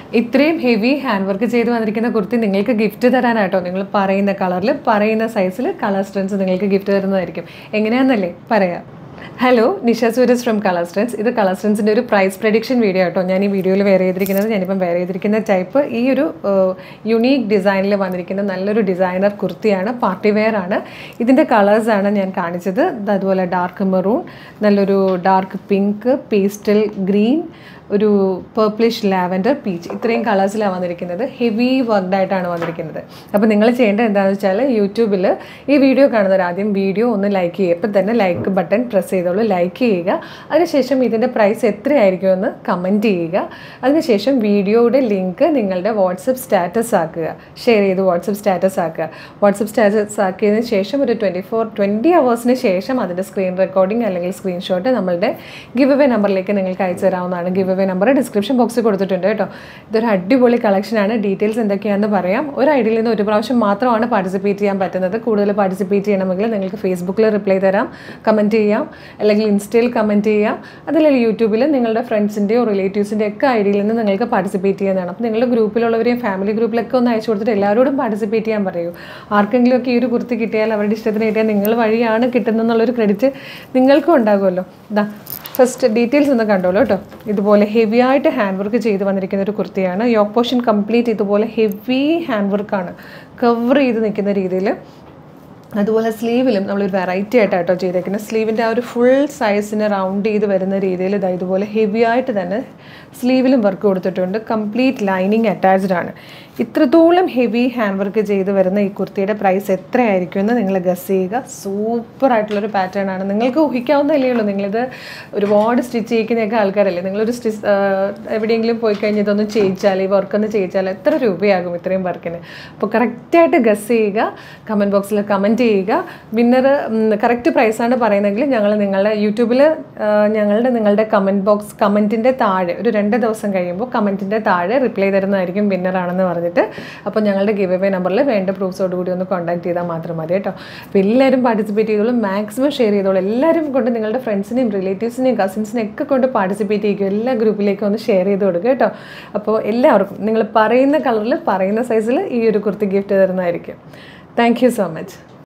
ഇത്രയും heavy hand work ചെയ്ത് വന്നിരിക്കുന്ന കുർത്തി നിങ്ങൾക്ക് ഗിഫ്റ്റ് തരാനാട്ടോ നിങ്ങൾ പറയുന്ന കളറിൽ പറയുന്ന സൈസിൽ കളർ സ്ട്രെൻസ് നിങ്ങൾക്ക് ഗിഫ്റ്റ് തരുന്നതായിരിക്കും എങ്ങനെയാണെന്നല്ലേ പറയാം hello Nisha Sooraj from Colour Strands ഇത് കളർ സ്ട്രെൻസിൻ്റെ ഒരു പ്രൈസ് പ്രഡിക്ഷൻ വീഡിയോ കേട്ടോ ഞാൻ ഈ വീഡിയോയിൽ വെയർ ചെയ്തിരിക്കുന്നത് ഞാനിപ്പം വെയർ ചെയ്തിരിക്കുന്ന ടൈപ്പ് ഈ ഒരു യുണീക്ക് ഡിസൈനിൽ വന്നിരിക്കുന്ന നല്ലൊരു ഡിസൈനർ കുർത്തിയാണ് പാർട്ടി വെയർ ആണ് ഇതിൻ്റെ കളേഴ്സാണ് ഞാൻ കാണിച്ചത് ഇത് അതുപോലെ ഡാർക്ക് മെറൂൺ നല്ലൊരു ഡാർക്ക് പിങ്ക് പേസ്റ്റൽ ഗ്രീൻ ഒരു പേർപ്ലിഷ് ലാവൻഡർ പീച്ച് ഇത്രയും കളേഴ്സിലാണ് വന്നിരിക്കുന്നത് ഹെവി വർക്ക്ഡ് ആയിട്ടാണ് വന്നിരിക്കുന്നത് അപ്പോൾ നിങ്ങൾ ചെയ്യേണ്ടത് എന്താണെന്ന് വെച്ചാൽ യൂട്യൂബിൽ ഈ വീഡിയോ കാണുന്നവർ ആദ്യം വീഡിയോ ഒന്ന് ലൈക്ക് ചെയ്യുക ഇപ്പം തന്നെ ലൈക്ക് ബട്ടൺ പ്രസ് ചെയ്തോളൂ ലൈക്ക് ചെയ്യുക അതിനുശേഷം ഇതിൻ്റെ പ്രൈസ് എത്രയായിരിക്കും എന്ന് കമൻറ്റ് ചെയ്യുക അതിനുശേഷം വീഡിയോയുടെ ലിങ്ക് നിങ്ങളുടെ വാട്സപ്പ് സ്റ്റാറ്റസ് ആക്കുക ഷെയർ ചെയ്ത് വാട്സപ്പ് സ്റ്റാറ്റസ് ആക്കുക വാട്സപ്പ് സ്റ്റാറ്റസ് ആക്കിയതിന് ശേഷം ഒരു ട്വൻറ്റി ഫോർ ട്വൻറ്റി അവേഴ്സിന് ശേഷം അതിൻ്റെ സ്ക്രീൻ റെക്കോർഡിംഗ് അല്ലെങ്കിൽ സ്ക്രീൻഷോട്ട് നമ്മളുടെ ഗിവ് അവേ നമ്പറിലേക്ക് നിങ്ങൾക്ക് അയച്ചു തരാവുന്നതാണ് ഗിവ് അവേ നമ്പർ ഡിസ്ക്രിപ്ഷൻ ബോക്സിൽ കൊടുത്തിട്ടുണ്ട് കേട്ടോ ഇതൊരു അടിപൊളി കളക്ഷനാണ് ഡീറ്റെയിൽസ് എന്തൊക്കെയാണെന്ന് പറയാം ഒരു ഐഡിയിൽ നിന്ന് ഒരു പ്രാവശ്യം മാത്രമാണ് പാർട്ടിസിപ്പേറ്റ് ചെയ്യാൻ പറ്റുന്നത് കൂടുതൽ പാർട്ടിസിപ്പേറ്റ് ചെയ്യണമെങ്കിൽ നിങ്ങൾക്ക് ഫേസ്ബുക്കിൽ റിപ്ലൈ തരാം കമൻറ്റ് ചെയ്യാം അല്ലെങ്കിൽ ഇൻസ്റ്റയിൽ കമൻറ്റ് ചെയ്യാം അതല്ലെങ്കിൽ യൂട്യൂബിൽ നിങ്ങളുടെ ഫ്രണ്ട്സിൻ്റെയോ റിലേറ്റീവ്സിൻ്റെ ഒക്കെ ഐഡിയിൽ നിന്ന് നിങ്ങൾക്ക് പാർട്ടിസിപ്പേറ്റ് ചെയ്യാനാണ് അപ്പോൾ നിങ്ങളുടെ ഗ്രൂപ്പിലുള്ളവരെയും ഫാമിലി ഗ്രൂപ്പിലൊക്കെ ഒന്ന് അയച്ചു കൊടുത്തിട്ട് എല്ലാവരോടും പാർട്ടിസിപ്പേറ്റ് ചെയ്യാൻ പറയൂ ആർക്കെങ്കിലും ഒക്കെ ഈ ഒരു കുർത്തി കിട്ടിയാൽ അവരുടെ ഇഷ്ടത്തിന് കിട്ടിയാൽ നിങ്ങൾ വഴിയാണ് കിട്ടുന്നതെന്നുള്ളൊരു ക്രെഡിറ്റ് നിങ്ങൾക്കും ഉണ്ടാകുമല്ലോ ഇതാ ഫസ്റ്റ് ഡീറ്റെയിൽസ് ഒന്ന് കണ്ടോളൂ കേട്ടോ ഇതുപോലെ ഹെവി ആയിട്ട് ഹാൻഡ് വർക്ക് ചെയ്ത് വന്നിരിക്കുന്ന ഒരു കുർത്തിയാണ് യോക്ക് പോർഷൻ കംപ്ലീറ്റ് ഇതുപോലെ ഹെവി ഹാൻഡ് വർക്കാണ് കവർ ചെയ്ത് നിൽക്കുന്ന രീതിയിൽ അതുപോലെ സ്ലീവിലും നമ്മളൊരു വെറൈറ്റി ആയിട്ടാണ് കേട്ടോ ചെയ്തേക്കുന്നത് സ്ലീവിൻ്റെ ആ ഒരു ഫുൾ സൈസിന് റൗണ്ട് ചെയ്ത് വരുന്ന രീതിയിൽ ഇതാ ഇതുപോലെ ഹെവി ആയിട്ട് തന്നെ സ്ലീവിലും വർക്ക് കൊടുത്തിട്ടുണ്ട് കംപ്ലീറ്റ് ലൈനിങ് അറ്റാച്ച്ഡ് ആണ് ഇത്രത്തോളം ഹെവി ഹാൻഡ് വർക്ക് ചെയ്ത് വരുന്ന ഈ കുർത്തിയുടെ പ്രൈസ് എത്രയായിരിക്കും എന്ന് നിങ്ങൾ ഗസ് ചെയ്യുക സൂപ്പർ ആയിട്ടുള്ളൊരു പാറ്റേൺ ആണ് നിങ്ങൾക്ക് ഊഹിക്കാവുന്നതല്ലേ ഉള്ളൂ നിങ്ങളിത് ഒരുപാട് സ്റ്റിച്ച് ചെയ്യിക്കുന്നൊക്കെ ആൾക്കാരല്ലേ നിങ്ങളൊരു സ്റ്റിച്ച് എവിടെയെങ്കിലും പോയി കഴിഞ്ഞ് ഇതൊന്ന് ചെയ്യിച്ചാൽ ഈ വർക്കൊന്ന് ചെയ്യിച്ചാൽ എത്ര രൂപയാകും ഇത്രയും വർക്കിന് അപ്പോൾ കറക്റ്റായിട്ട് ഗസ് ചെയ്യുക കമൻറ്റ് ബോക്സിൽ കമൻറ്റ് ചെയ്യുക വിന്നർ കറക്റ്റ് പ്രൈസാണ് പറയുന്നതെങ്കിൽ ഞങ്ങൾ നിങ്ങളുടെ യൂട്യൂബിൽ ഞങ്ങളുടെ നിങ്ങളുടെ കമൻറ്റ് ബോക്സ് കമൻറ്റിൻ്റെ താഴെ ഒരു രണ്ട് ദിവസം കഴിയുമ്പോൾ കമൻറ്റിൻ്റെ താഴെ റിപ്ലൈ തരുന്നതായിരിക്കും വിന്നറാണെന്ന് പറഞ്ഞിട്ട് അപ്പോൾ ഞങ്ങളുടെ ഗിവ് അവേ നമ്പറിൽ വേണ്ട പ്രൂഫ്സോട് കൂടി ഒന്ന് കോൺടാക്ട് ചെയ്താൽ മാത്രം മതി കേട്ടോ അപ്പോൾ എല്ലാവരും പാർട്ടിസിപ്പേറ്റ് ചെയ്തോളൂ മാക്സിമം ഷെയർ ചെയ്തോളൂ എല്ലാവരും കൊണ്ട് നിങ്ങളുടെ ഫ്രണ്ട്സിനെയും റിലേറ്റീവ്സിനെയും കസിൻസിനെയും ഒക്കെ കൊണ്ട് പാർട്ടിസിപ്പേറ്റ് ചെയ്യുക എല്ലാ ഗ്രൂപ്പിലേക്കും ഒന്ന് ഷെയർ ചെയ്ത് കൊടുക്കുക കേട്ടോ അപ്പോൾ എല്ലാവർക്കും നിങ്ങൾ പറയുന്ന കളറിൽ പറയുന്ന സൈസിൽ ഈ ഒരു കുർത്തി ഗിഫ്റ്റ് തരുന്നതായിരിക്കും താങ്ക് യു സോ മച്ച്